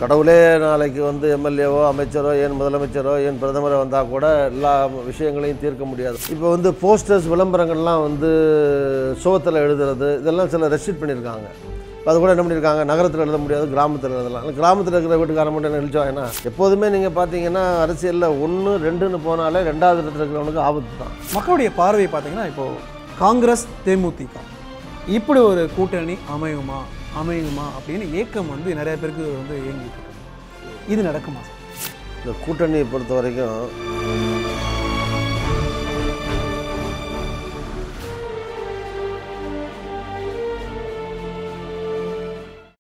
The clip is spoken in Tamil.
கடவுளே நாளைக்கு வந்து எம்எல்ஏவோ அமைச்சரோ ஏன் முதலமைச்சரோ ஏன் பிரதமரோ வந்தால் கூட எல்லா விஷயங்களையும் தீர்க்க முடியாது இப்போ வந்து போஸ்டர்ஸ் விளம்பரங்கள்லாம் வந்து சோத்தில் எழுதுறது இதெல்லாம் சில ரெஸ்ட்ரிக்ட் பண்ணியிருக்காங்க இப்போ அது கூட என்ன பண்ணியிருக்காங்க நகரத்தில் எழுத முடியாது கிராமத்தில் எழுதலாம் ஆனா கிராமத்தில் இருக்கிற வீட்டுக்காரன் மட்டும் என்ன எழுதிவாங்கன்னா எப்போதுமே நீங்கள் பார்த்தீங்கன்னா அரசியலில் ஒன்று ரெண்டுன்னு போனாலே ரெண்டாவது இடத்துல இருக்கிறவனுக்கு ஆபத்து தான் மக்களுடைய பார்வை பார்த்தீங்கன்னா இப்போ காங்கிரஸ் தேமுதிக இப்படி ஒரு கூட்டணி அமையுமா அமையுமா அப்படின்னு ஏக்கம் வந்து நிறைய பேருக்கு வந்து இயங்கிட்டு இருக்கு இது நடக்குமா இந்த கூட்டணியை பொறுத்த வரைக்கும்